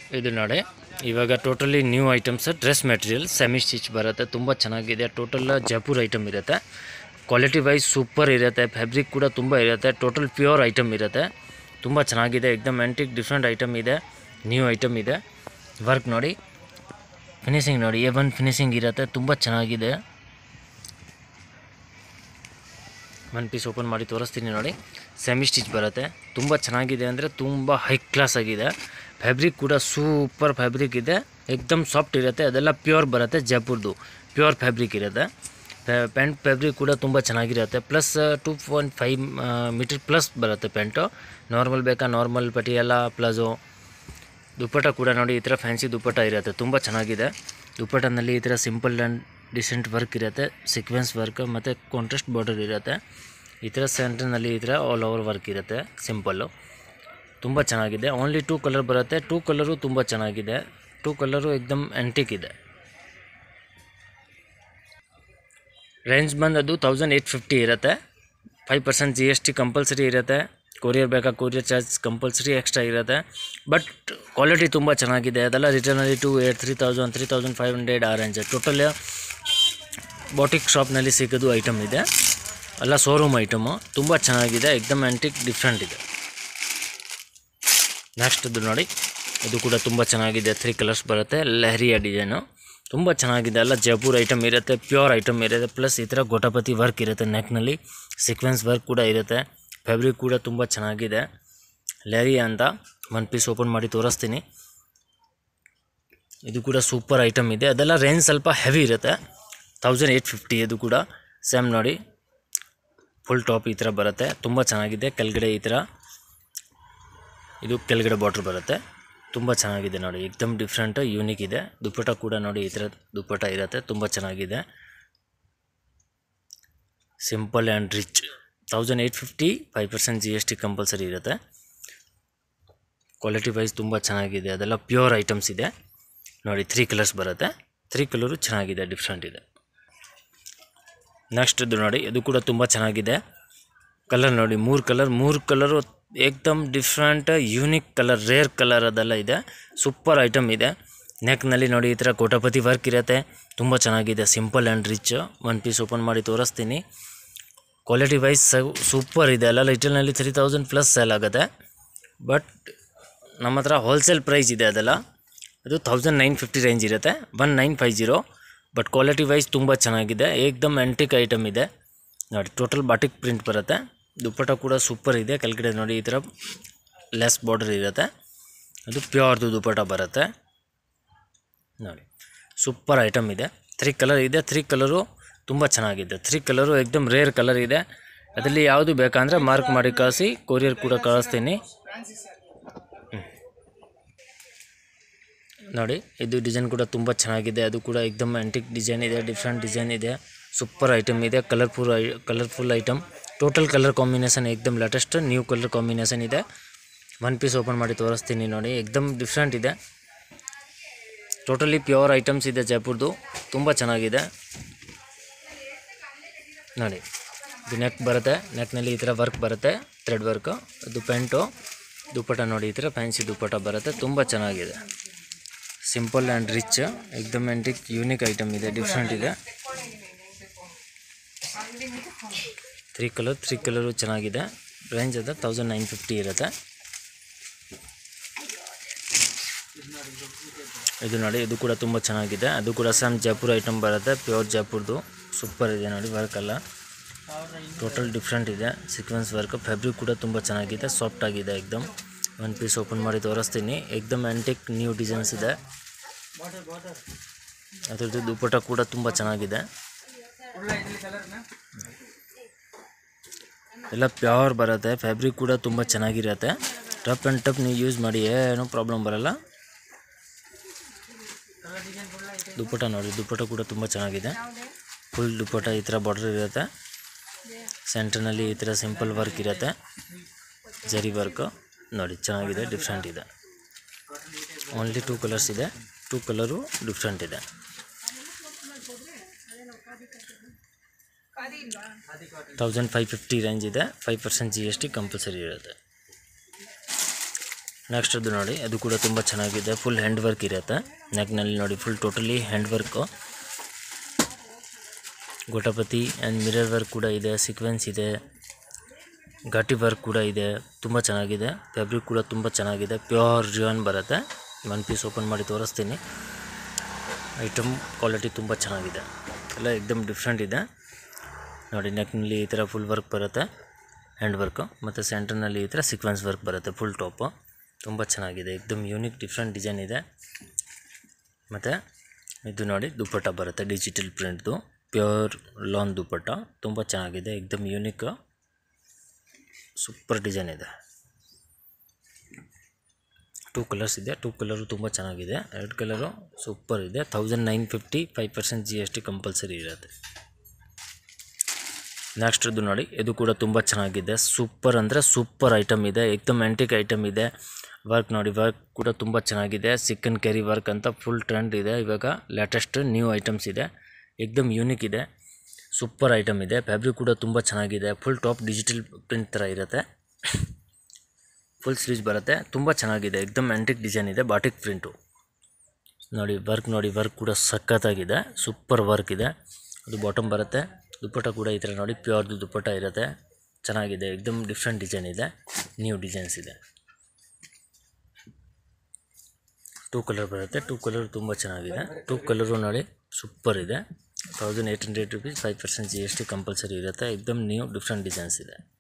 ಇದು ನೋಡಿ ಇವಾಗ totally new items dress material semi stitch ಬರುತ್ತೆ ತುಂಬ ಚೆನ್ನಾಗಿದೆ ಟೋಟಲ್ ಜೈಪುರ್ ಐಟಮ್ ಇರುತ್ತೆ ಕ್ವಾಲಿಟಿ ವೈಸ್ ಸೂಪರ್ ಇರುತ್ತೆ ಫ್ಯಾಬ್ರಿಕ್ ಕೂಡ ತುಂಬ ಇರುತ್ತೆ ಟೋಟಲ್ ಪ್ಯೂರ್ ಐಟಮ್ ಇರುತ್ತೆ ತುಂಬ ಚೆನ್ನಾಗಿದೆ ಎಕ್ದಮ್ ಆ್ಯಂಟಿಕ್ ಡಿಫ್ರೆಂಟ್ ಐಟಮ್ ಇದೆ ನ್ಯೂ ಐಟಮ್ ಇದೆ ವರ್ಕ್ ನೋಡಿ ಫಿನಿಶಿಂಗ್ ನೋಡಿ ಎ ಒನ್ ಫಿನಿಶಿಂಗ್ ಇರುತ್ತೆ ತುಂಬ ಚೆನ್ನಾಗಿದೆ ಒನ್ ಪೀಸ್ ಓಪನ್ ಮಾಡಿ ತೋರಿಸ್ತೀನಿ ನೋಡಿ ಸೆಮಿ ಸ್ಟಿಚ್ ಬರುತ್ತೆ ತುಂಬ ಚೆನ್ನಾಗಿದೆ ಅಂದರೆ ತುಂಬ ಹೈ ಕ್ಲಾಸ್ ಆಗಿದೆ ಫ್ಯಾಬ್ರಿಕ್ ಕೂಡ ಸೂಪರ್ ಫ್ಯಾಬ್ರಿಕ್ ಇದೆ ಎಕ್ದಮ್ ಸಾಫ್ಟ್ ಇರುತ್ತೆ ಅದೆಲ್ಲ ಪ್ಯೂರ್ ಬರುತ್ತೆ ಜೈಪುರ್ದು ಪ್ಯೂರ್ ಫ್ಯಾಬ್ರಿಕ್ ಇರುತ್ತೆ ಪ್ಯಾಂಟ್ ಫ್ಯಾಬ್ರಿಕ್ ಕೂಡ ತುಂಬ ಚೆನ್ನಾಗಿರುತ್ತೆ plus two point five meter plus ಬರುತ್ತೆ ಪ್ಯಾಂಟು ನಾರ್ಮಲ್ ಬೇಕಾ ನಾರ್ಮಲ್ ಪಟಿಯಲ್ಲ ಪ್ಲಜೋ ದುಪ್ಪಟ ಕೂಡ ನೋಡಿ ಈ ಥರ ಫ್ಯಾನ್ಸಿ ದುಪ್ಪಟ ಇರುತ್ತೆ ತುಂಬ ಚೆನ್ನಾಗಿದೆ ದುಪ್ಪಟನಲ್ಲಿ ಈ ಥರ ಸಿಂಪಲ್ ಆ್ಯಂಡ್ ಡಿಸೆಂಟ್ ವರ್ಕ್ ಇರುತ್ತೆ ಸೀಕ್ವೆನ್ಸ್ ವರ್ಕ್ ಮತ್ತು ಕಾಂಟ್ರಾಸ್ಟ್ ಬಾರ್ಡರ್ ಇರುತ್ತೆ ಈ ಥರ ಸೆಂಟ್ರ್ನಲ್ಲಿ ಈ ಥರ ಆಲ್ ಓವರ್ ವರ್ಕ್ ಇರುತ್ತೆ ಸಿಂಪಲ್ಲು ತುಂಬ ಚೆನ್ನಾಗಿದೆ ಓನ್ಲಿ ಟೂ ಕಲರ್ ಬರುತ್ತೆ ಟೂ ಕಲರು ತುಂಬ ಚೆನ್ನಾಗಿದೆ ಟೂ ಕಲರು ಎಕ್ದಮ್ ಆ್ಯಂಟಿಕ್ ಇದೆ ರೇಂಜ್ ಬಂದದ್ದು ತೌಸಂಡ್ ಏಯ್ಟ್ ಫಿಫ್ಟಿ ಇರುತ್ತೆ five percent G S T compulsory ಇರುತ್ತೆ ಕೊರಿಯರ್ ಬೇಕಾ ಕೊರಿಯರ್ ಚಾರ್ಜ್ ಕಂಪಲ್ಸರಿ ಎಕ್ಸ್ಟ್ರಾ ಇರುತ್ತೆ ಬಟ್ ಕ್ವಾಲಿಟಿ ತುಂಬ ಚೆನ್ನಾಗಿದೆ ಅದೆಲ್ಲ ರಿಟರ್ನಲ್ಲಿ two eight three thousand three thousand five hundred ಆ ರೇಂಜ್ ಟೋಟಲ್ ಬಾಟಿಕ್ ಶಾಪ್ನಲ್ಲಿ ಸಿಗೋದು ಐಟಮ್ ಇದೆ ಎಲ್ಲ ಶೋರೂಮ್ ಐಟಮು ತುಂಬ ಚೆನ್ನಾಗಿದೆ ಎಕ್ದಮ್ ಆ್ಯಂಟಿಕ್ ಡಿಫ್ರೆಂಟ್ ಇದೆ ನೆಕ್ಸ್ಟ್ದು ನೋಡಿ ಇದು ಕೂಡ ತುಂಬ ಚೆನ್ನಾಗಿದೆ ತ್ರೀ ಕಲರ್ಸ್ ಬರುತ್ತೆ ಲೆಹರಿಯ ಡಿಸೈನು ತುಂಬ ಚೆನ್ನಾಗಿದೆ ಎಲ್ಲ ಜೈಪುರ್ ಐಟಮ್ ಇರುತ್ತೆ ಪ್ಯೂರ್ ಐಟಮ್ ಇರುತ್ತೆ ಪ್ಲಸ್ ಈ ಥರ ಗೋಟಪತಿ ವರ್ಕ್ ಇರುತ್ತೆ ನೆಕ್ನಲ್ಲಿ ಸೀಕ್ವೆನ್ಸ್ ವರ್ಕ್ ಕೂಡ ಇರುತ್ತೆ ಫ್ಯಾಬ್ರಿಕ್ ಕೂಡ ತುಂಬ ಚೆನ್ನಾಗಿದೆ ಲೆಹರಿಯಾ ಅಂತ ಒನ್ ಪೀಸ್ ಓಪನ್ ಮಾಡಿ ತೋರಿಸ್ತೀನಿ ಇದು ಕೂಡ ಸೂಪರ್ ಐಟಮ್ ಇದೆ ಅದೆಲ್ಲ ರೇಂಜ್ ಸ್ವಲ್ಪ ಹೆವಿ ಇರುತ್ತೆ ತೌಸಂಡ್ ಏಯ್ಟ್ ಫಿಫ್ಟಿ ಇದು ಕೂಡ ಸೇಮ್ ನೋಡಿ ಫುಲ್ ಟಾಪ್ ಈ ಥರ ಬರುತ್ತೆ ತುಂಬ ಚೆನ್ನಾಗಿದೆ ಕೆಳಗಡೆ ಈ ಥರ ಇದು ಕೆಳಗಡೆ ಬಾರ್ಡ್ರ್ ಬರುತ್ತೆ ತುಂಬ ಚೆನ್ನಾಗಿದೆ ನೋಡಿ ಎಕ್ದಮ್ ಡಿಫ್ರೆಂಟ್ ಯೂನಿಕ್ ಇದೆ ದುಪ್ಪಟ ಕೂಡ ನೋಡಿ ಈ ಥರ ದುಪ್ಪಟ ಇರುತ್ತೆ ತುಂಬ ಚೆನ್ನಾಗಿದೆ simple and rich thousand eight fifty five percent G S T compulsory ಇರುತ್ತೆ ಕ್ವಾಲಿಟಿ ವೈಸ್ ತುಂಬ ಚೆನ್ನಾಗಿದೆ ಅದೆಲ್ಲ ಪ್ಯೂರ್ ಐಟಮ್ಸ್ ಇದೆ ನೋಡಿ ತ್ರೀ ಕಲರ್ಸ್ ಬರುತ್ತೆ ತ್ರೀ ಕಲರು ಚೆನ್ನಾಗಿದೆ ಡಿಫ್ರೆಂಟ್ ಇದೆ ನೆಕ್ಸ್ಟ್ ಇದು ನೋಡಿ ಇದು ಕೂಡ ತುಂಬ ಚೆನ್ನಾಗಿದೆ ಕಲರ್ ನೋಡಿ ಮೂರು ಕಲರ್ ಮೂರು ಕಲರು ಏಕ್ದಮ್ different unique colour rare colour ಅದೆಲ್ಲ ಇದೆ ಸೂಪರ್ ಐಟಮ್ ಇದೆ ನೆಕ್ನಲ್ಲಿ ನೋಡಿ ಈ ಥರ ಕೋಟಪತಿ ವರ್ಕ್ ಇರುತ್ತೆ ತುಂಬ ಚೆನ್ನಾಗಿದೆ simple and rich one piece open ಮಾಡಿ ತೋರಿಸ್ತೀನಿ ಕ್ವಾಲಿಟಿ ವೈಸ್ ಸೂಪರ್ ಇದೆ ಎಲ್ಲ ಲಿಟಲ್ನಲ್ಲಿ ತ್ರೀ ತೌಸಂಡ್ ಪ್ಲಸ್ ಸೇಲ್ ಆಗುತ್ತೆ ಬಟ್ ನಮ್ಮ ಹತ್ರ ಹೋಲ್ಸೇಲ್ ಪ್ರೈಸ್ ಇದೆ ಅದೆಲ್ಲ ಅದು ತೌಸಂಡ್ ನೈನ್ ಫಿಫ್ಟಿ ರೇಂಜ್ ಇರುತ್ತೆ one nine five zero but quality wise ತುಂಬ ಚೆನ್ನಾಗಿದೆ ಏಕ್ದಮ್ ಆ್ಯಂಟಿಕ್ ಐಟಮ್ ಇದೆ ನೋಡಿ ಟೋಟಲ್ ಬಾಟಿಕ್ ಪ್ರಿಂಟ್ ಬರುತ್ತೆ ದುಪ್ಪಟ ಕೂಡ ಸೂಪರ್ ಇದೆ ಕೆಳಗಡೆ ನೋಡಿ ಈ ಥರ ಲೆಸ್ ಬಾರ್ಡರ್ ಇರುತ್ತೆ ಅದು ಪ್ಯೂರ್ದು ದುಪ್ಪಟ ಬರುತ್ತೆ ನೋಡಿ ಸೂಪರ್ ಐಟಮ್ ಇದೆ ತ್ರೀ ಕಲರ್ ಇದೆ ತ್ರೀ ಕಲರು ತುಂಬ ಚೆನ್ನಾಗಿದೆ ತ್ರೀ ಕಲರು ಎಕ್ದಮ್ ರೇರ್ ಕಲರ್ ಇದೆ ಅದರಲ್ಲಿ ಯಾವುದು ಬೇಕಂದರೆ ಮಾರ್ಕ್ ಮಾಡಿ ಕಳಿಸಿ ಕೊರಿಯರ್ ಕೂಡ ಕಳಿಸ್ತೀನಿ ಹ್ಮ್. ನೋಡಿ ಇದು ಡಿಸೈನ್ ಕೂಡ ತುಂಬ ಚೆನ್ನಾಗಿದೆ ಅದು ಕೂಡ ಎಕ್ದಮ್ ಆ್ಯಂಟಿಕ್ ಡಿಸೈನ್ ಇದೆ ಡಿಫ್ರೆಂಟ್ ಡಿಸೈನ್ ಇದೆ ಸೂಪರ್ ಐಟಮ್ ಇದೆ ಕಲರ್ಫುಲ್ ಐ colourful item total colour combination ಎಕ್ದಮ್ ಲೇಟೆಸ್ಟ್ ನ್ಯೂ ಕಲರ್ ಕಾಂಬಿನೇಷನ್ ಇದೆ ಒನ್ ಪೀಸ್ ಓಪನ್ ಮಾಡಿ ತೋರಿಸ್ತೀನಿ ನೋಡಿ ಎಕ್ದಮ್ ಡಿಫ್ರೆಂಟ್ ಇದೆ ಟೋಟಲಿ ಪ್ಯೂರ್ ಐಟಮ್ಸ್ ಇದೆ ಜೈಪುರ್ದು ತುಂಬ ಚೆನ್ನಾಗಿದೆ ನೋಡಿ ಇದು ನೆಕ್ ಬರುತ್ತೆ ನೆಕ್ನಲ್ಲಿ ಈ ಥರ ವರ್ಕ್ ಬರುತ್ತೆ ಥ್ರೆಡ್ ವರ್ಕು ಇದು ಪ್ಯಾಂಟು ದುಪ್ಪಟ ನೋಡಿ ಈ ಥರ ಫ್ಯಾನ್ಸಿ ದುಪ್ಪಟ ಬರುತ್ತೆ ತುಂಬ ಚೆನ್ನಾಗಿದೆ ಸಿಂಪಲ್ ಆ್ಯಂಡ್ ರಿಚ್ ಎಕ್ದಮ್ ಆ್ಯಂಟಿಕ್ ಯೂನಿಕ್ ಐಟಮ್ ಇದೆ ಡಿಫ್ರೆಂಟ್ ಇದೆ ತ್ರೀ ಕಲರ್ ತ್ರೀ ಕಲರು ಚೆನ್ನಾಗಿದೆ ರೇಂಜ್ ಅದು ತೌಸಂಡ್ ನೈನ್ ಫಿಫ್ಟಿ ಇರುತ್ತೆ ಇದು ನೋಡಿ ಇದು ಕೂಡ ತುಂಬ ಚೆನ್ನಾಗಿದೆ ಅದು ಕೂಡ ಸೇಮ್ ಜೈಪುರ್ ಐಟಮ್ ಬರುತ್ತೆ ಪ್ಯೂರ್ ಜೈಪುರ್ದು ಸೂಪರ್ ಇದೆ ನೋಡಿ ವರ್ಕ್ ಎಲ್ಲ ಟೋಟಲ್ ಡಿಫ್ರೆಂಟ್ ಇದೆ ಸೀಕ್ವೆನ್ಸ್ ವರ್ಕ್ ಫ್ಯಾಬ್ರಿಕ್ ಕೂಡ ತುಂಬ ಚೆನ್ನಾಗಿದೆ ಸಾಫ್ಟ್ ಆಗಿದೆ ಎಕ್ದಮ್ ಒಂದು ಪೀಸ್ ಓಪನ್ ಮಾಡಿ ತೋರಿಸ್ತೀನಿ ಎಕ್ದಮ್ ಆ್ಯಂಟಿಕ್ ನ್ಯೂ ಡಿಸೈನ್ಸ್ ಇದೆ ಅದ್ರದ್ದು ದುಪ್ಪಟ ಕೂಡ ತುಂಬ ಚೆನ್ನಾಗಿದೆ ಎಲ್ಲ ಪ್ಯೂರ್ ಬರುತ್ತೆ ಫ್ಯಾಬ್ರಿಕ್ ಕೂಡ ತುಂಬ ಚೆನ್ನಾಗಿರುತ್ತೆ ಟಪ್ ಆ್ಯಂಡ್ ಟಪ್ ನೀವು ಯೂಸ್ ಮಾಡಿ ಏನೂ ಪ್ರಾಬ್ಲಮ್ ಬರಲ್ಲ ದುಪ್ಪಟ ನೋಡಿ ದುಪ್ಪಟ ಕೂಡ ತುಂಬ ಚೆನ್ನಾಗಿದೆ ಫುಲ್ ದುಪ್ಪಟ ಈ ಥರ ಬಾರ್ಡರ್ ಇರುತ್ತೆ ಸೆಂಟ್ರ್ನಲ್ಲಿ ಈ ಥರ ಸಿಂಪಲ್ ವರ್ಕ್ ಇರುತ್ತೆ ಜರಿ ವರ್ಕು ನೋಡಿ ಚೆನ್ನಾಗಿದೆ ಡಿಫ್ರೆಂಟ್ ಇದೆ ಓನ್ಲಿ ಟೂ ಕಲರ್ಸ್ ಇದೆ ಟೂ ಕಲರು ಡಿಫ್ರೆಂಟ್ ಇದೆ ತೌಸಂಡ್ ಫೈವ್ ಫಿಫ್ಟಿ ರೇಂಜ್ ಇದೆ five percent G S T compulsory ಇರುತ್ತೆ ನೆಕ್ಸ್ಟ್ ಅದು ನೋಡಿ ಅದು ಕೂಡ ತುಂಬ ಚೆನ್ನಾಗಿದೆ ಫುಲ್ ಹ್ಯಾಂಡ್ ವರ್ಕ್ ಇರುತ್ತೆ ನೆಕ್ನಲ್ಲಿ ನೋಡಿ ಫುಲ್ ಟೋಟಲಿ ಹ್ಯಾಂಡ್ ವರ್ಕು ಗೋಟಪತಿ ಆ್ಯಂಡ್ ಮಿರರ್ ವರ್ಕ್ ಕೂಡ ಇದೆ ಸೀಕ್ವೆನ್ಸ್ ಇದೆ ಘಾಟಿ ವರ್ಕ್ ಕೂಡ ಇದೆ ತುಂಬ ಚೆನ್ನಾಗಿದೆ ಫ್ಯಾಬ್ರಿಕ್ ಕೂಡ ತುಂಬ ಚೆನ್ನಾಗಿದೆ ಪ್ಯೂರ್ ರಿಯಾನ್ ಬರುತ್ತೆ ಒನ್ ಪೀಸ್ ಓಪನ್ ಮಾಡಿ ತೋರಿಸ್ತೀನಿ ಐಟಮ್ ಕ್ವಾಲಿಟಿ ತುಂಬ ಚೆನ್ನಾಗಿದೆ ಎಲ್ಲ ಎಕ್ದಮ್ ಡಿಫ್ರೆಂಟ್ ಇದೆ ನೋಡಿ ನೆಕ್ನಲ್ಲಿ ಈ ಥರ ಫುಲ್ ವರ್ಕ್ ಬರುತ್ತೆ ಹ್ಯಾಂಡ್ ವರ್ಕು ಮತ್ತು ಸೆಂಟರ್ನಲ್ಲಿ ಈ ಥರ ಸೀಕ್ವೆನ್ಸ್ ವರ್ಕ್ ಬರುತ್ತೆ ಫುಲ್ ಟಾಪು ತುಂಬ ಚೆನ್ನಾಗಿದೆ ಎಕ್ದಮ್ ಯೂನಿಕ್ ಡಿಫ್ರೆಂಟ್ ಡಿಸೈನ್ ಇದೆ ಮತ್ತು ಇದು ನೋಡಿ ದುಪ್ಪಟ್ಟ ಬರುತ್ತೆ ಡಿಜಿಟಲ್ ಪ್ರಿಂಟ್ದು ಪ್ಯೂರ್ ಲಾನ್ ದುಪ್ಪಟ್ಟ ತುಂಬ ಚೆನ್ನಾಗಿದೆ ಎಕ್ದಮ್ ಯೂನಿಕ್ ಸೂಪರ್ ಡಿಸೈನ್ ಇದೆ ಟೂ ಕಲರ್ಸ್ ಇದೆ ಟೂ ಕಲರು ತುಂಬ ಚೆನ್ನಾಗಿದೆ ಎರಡು ಕಲರು ಸೂಪರ್ ಇದೆ thousand nine fifty five percent G S T compulsory ಇರುತ್ತೆ ನೆಕ್ಸ್ಟ್ ಇದು ನೋಡಿ ಇದು ಕೂಡ ತುಂಬ ಚೆನ್ನಾಗಿದೆ ಸೂಪರ್ ಅಂದರೆ ಸೂಪರ್ ಐಟಮ್ ಇದೆ ಏಕ್ದಮ್ ಆ್ಯಂಟಿಕ್ ಐಟಮ್ ಇದೆ ವರ್ಕ್ ನೋಡಿ ವರ್ಕ್ ಕೂಡ ತುಂಬ ಚೆನ್ನಾಗಿದೆ ಸಿಕ್ಕನ್ ಕ್ಯಾರಿ ವರ್ಕ್ ಅಂತ ಫುಲ್ ಟ್ರೆಂಡ್ ಇದೆ ಇವಾಗ ಲೇಟೆಸ್ಟ್ ನ್ಯೂ ಐಟಮ್ಸ್ ಇದೆ ಏಕ್ದಮ್ ಯೂನಿಕ್ ಇದೆ ಸೂಪರ್ ಐಟಮ್ ಇದೆ ಫ್ಯಾಬ್ರಿಕ್ ಕೂಡ ತುಂಬ ಚೆನ್ನಾಗಿದೆ ಫುಲ್ ಟಾಪ್ ಡಿಜಿಟಲ್ ಪ್ರಿಂಟ್ ಥರ ಇರುತ್ತೆ ಫುಲ್ ಸ್ಲೀವ್ಸ್ ಬರುತ್ತೆ ತುಂಬ ಚೆನ್ನಾಗಿದೆ ಏಕ್ದಮ್ ಆ್ಯಂಟಿಕ್ ಡಿಸೈನ್ ಇದೆ ಬಾಟಿಕ್ ಪ್ರಿಂಟು ನೋಡಿ ವರ್ಕ್ ನೋಡಿ ವರ್ಕ್ ಕೂಡ ಸಖತ್ತಾಗಿದೆ ಸೂಪರ್ ವರ್ಕ್ ಇದೆ ಅದು ಬಾಟಮ್ ಬರುತ್ತೆ ದುಪ್ಪಟ್ಟ ಕೂಡ ಈ ಥರ ನೋಡಿ ಪ್ಯೂರ್ದು ದುಪ್ಪಟ್ಟ ಇರುತ್ತೆ ಚೆನ್ನಾಗಿದೆ ಎಕ್ದಮ್ ಡಿಫ್ರೆಂಟ್ ಡಿಸೈನ್ ಇದೆ ನ್ಯೂ ಡಿಸೈನ್ಸ್ ಇದೆ ಟೂ ಕಲರ್ ಬರುತ್ತೆ ಟೂ ಕಲರ್ ತುಂಬ ಚೆನ್ನಾಗಿದೆ ಟೂ ಕಲರು ನೋಡಿ ಸೂಪರ್ ಇದೆ thousand eight hundred rupees five percent G S T compulsory ಇರುತ್ತೆ ಎಕ್ದಮ್ ನ್ಯೂ ಡಿಫ್ರೆಂಟ್ ಡಿಸೈನ್ಸ್ ಇದೆ